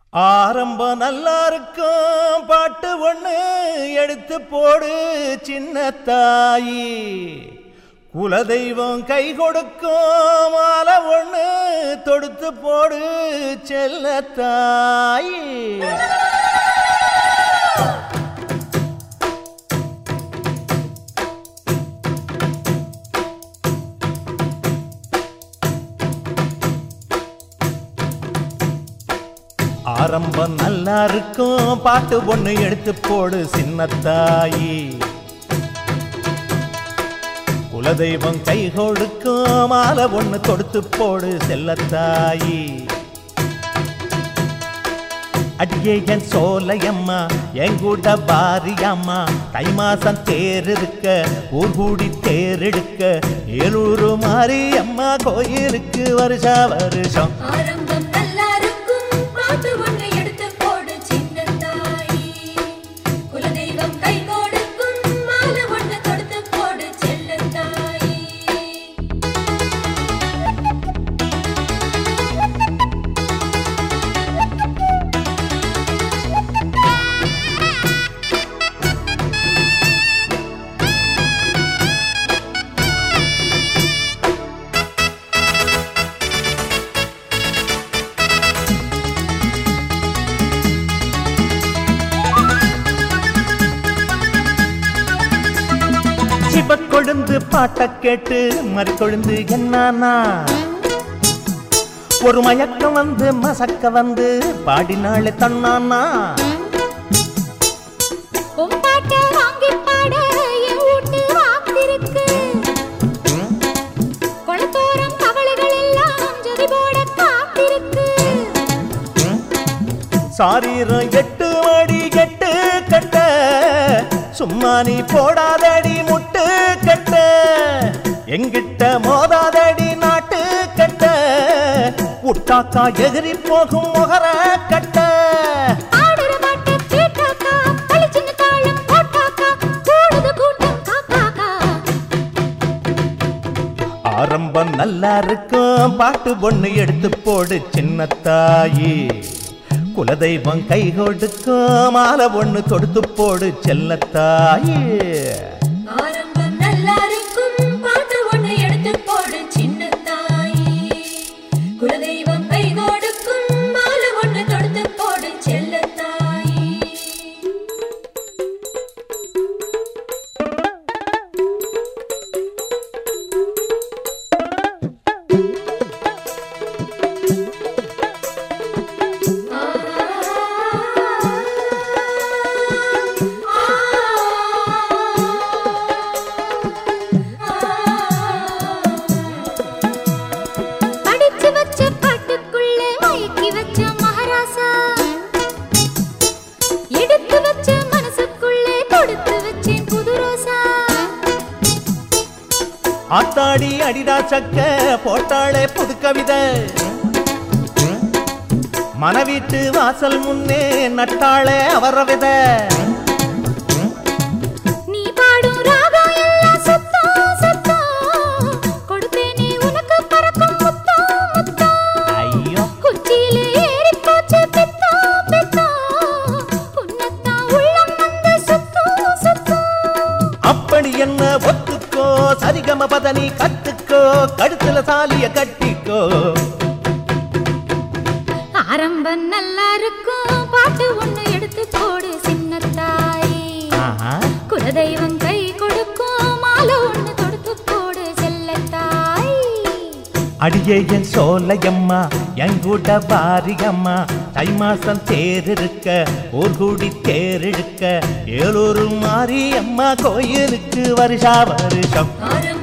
ஆரம்பம் நல்லா இருக்கும் பாட்டு ஒண்ணு எடுத்து போடு சின்ன தாயி குலதெய்வம் கை கொடுக்கும் மாலை ஒண்ணு தொடுத்து போடு செல்ல தாயி ஆரம்பம் நல்லா இருக்கும் பாட்டு ஒண்ணு எடுத்து போடு சின்னத்தாயி குலதெய்வம் கை கொடுக்கும் மாலை ஒண்ணு தொடுத்து போடு செல்லத்தாயி அடியே என் சோலையம்மா என் கூட பாரியம்மா தை மாசம் தேர் இருக்க ஊர் கூடி தேர் எடுக்க ஏலூரு மாரியம்மா கோயிலுக்கு வருஷா வருஷம் ஆரம்பம் நல்லா இருக்கும் பாட்டு ஒண்ணு எடுத்து போடு சின்ன தாயி குலதெய்வம் கை கொடுக்கும் மாலை ஒண்ணு கொடுத்து போடு செல்ல தாயி சிவ கொழுந்து பாட்ட கேட்டு மறி கொழுந்து என்னானா ஒரு மயக்கம் வந்து மசக்க வந்து பாடினாளே தன்னானா பொம்பாட்ட வாங்கி பாட என் வீட்டு வாத்திருக்கு குளத்தோரம் கவலைகள் எல்லாம் ஜதி போட காத்திருக்கு சாரீரம் எட்டு அடி எட்டு கட்ட சும்மா நீ போடாதடி முட்டு கட்ட எங்கிட்ட மோதாதடி நாட்டு கட்ட உட்டாக்கா எதிரி போகும் முகர கட்ட ஆடுற பாட்டு கேட்டாக்கா பளிச்சுன்னு தாளம் போட்டாக்கா கூடுது கூட்டம் காக்காக்கா ஆரம்பம் நல்லா இருக்கும் பாட்டு ஒண்ணு எடுத்து போடு சின்ன தாயி குலதெய்வம் கை கொடுக்கும் மாலை ஒண்ணு தொடுத்து போடு செல்லத்தாயி ஆரம்பம் நல்லா இருக்கும் பாட்டு ஒண்ணு எடுத்து போடு சின்ன தாயி குலதெய்வம் கை கொடுக்கும் மாலை ஒண்ணு தொடுத்து போடு செல்ல தாயி படிச்சு வச்ச பாட்டுக்குள்ள மயக்கி வச்ச மகாராசா எடுத்து வச்ச மனசுக்குள்ளே கொடுத்து வச்சேன் புது ரோசா ஆத்தாடி அடிடா சக்க போட்டாளே புது கவிதை மனவீட்டு வாசல் முன்னே நட்டாளே அவர வித நீ பாடும் ராகம் எல்லாம் சத்தம் சத்தம் கொடுப்பேனே உனக்கு பறக்கும் முத்தம் முத்தம் ஐயோ குச்சியிலே ஏறி போச்சு பித்தம் பித்தம் உன்னத்தான் உள்ளம் வந்து சுத்தம் சுத்தம் அப்படி என்ன ஒத்துக்கோ சரிகம பதனி கத்துக்கோ கழுத்துல சாலிய கட்டிக்கோ ஆரம்பம் நல்லா இருக்கும் பாட்டு ஒண்ணு எடுத்து போடு சின்ன தாயி ஆஹா. குலதெய்வம் கை கொடுக்கும் மாலை ஒண்ணு தொடுத்து போடு செல்ல தாய் அடியே என் சோலையம்மா என் கூட பாரியம்மா தை மாசம் தேர் இருக்க ஊர் கூடி தேர் எடுக்க ஏலூர் மாரியம்மா கோயிலுக்கு வருஷா வருஷம் ஆரம்பம்